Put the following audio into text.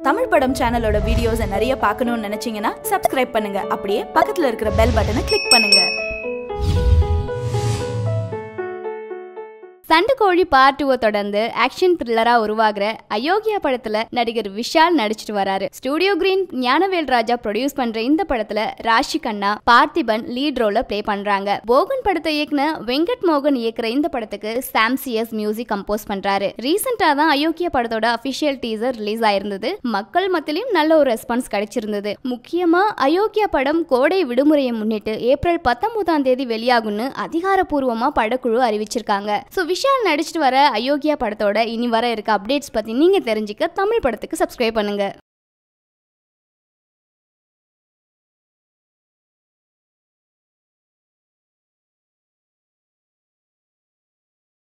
தமிழ் படம் சேனலோட வீடியோஸை நிறைய பார்க்கணும்னு நினைச்சீங்கன்னா சப்ஸ்கிரைப் பண்ணுங்க அப்படியே பக்கத்துல இருக்கிற பெல் பட்டனை கிளிக் பண்ணுங்க சண்டுக்கோழி பார்ட் டூவை தொடர்ந்து ஆக்ஷன் த்ரில்லரா உருவாகிற அயோக்கியா படத்துல நடிகர் விஷால் நடிச்சிட்டு வராரு studio green Gnanavel Raja produce பண்ற இந்த படத்துல ராஷி கண்ணா பார்த்திபன் லீட் ரோல ப்ளே பண்றாங்க போகன் படத்தை இயக்குன வெங்கட் மோகன் இயக்குற இந்த படத்துக்கு சாம்சியஸ் மியூசிக் கம்போஸ் பண்றாரு ரீசெண்டா தான் அயோக்கியா படத்தோட அபிஷியல் டீசர் ரிலீஸ் ஆயிருந்தது மக்கள் மத்தியிலும் நல்ல ஒரு ரெஸ்பான்ஸ் கிடைச்சிருந்தது முக்கியமா அயோக்கியா படம் கோடை விடுமுறையை முன்னிட்டு ஏப்ரல் பத்தொன்பதாம் தேதி வெளியாகும்னு அதிகாரப்பூர்வமா படக்குழு அறிவிச்சிருக்காங்க ஸோ விஷால் நடிச்சிட்டு வர அயோக்கியா படத்தோட இனி வர இருக்க அப்டேட்ஸ் பத்தி நீங்க தெரிஞ்சுக்க தமிழ் படத்துக்கு சப்ஸ்கிரைப் பண்ணுங்க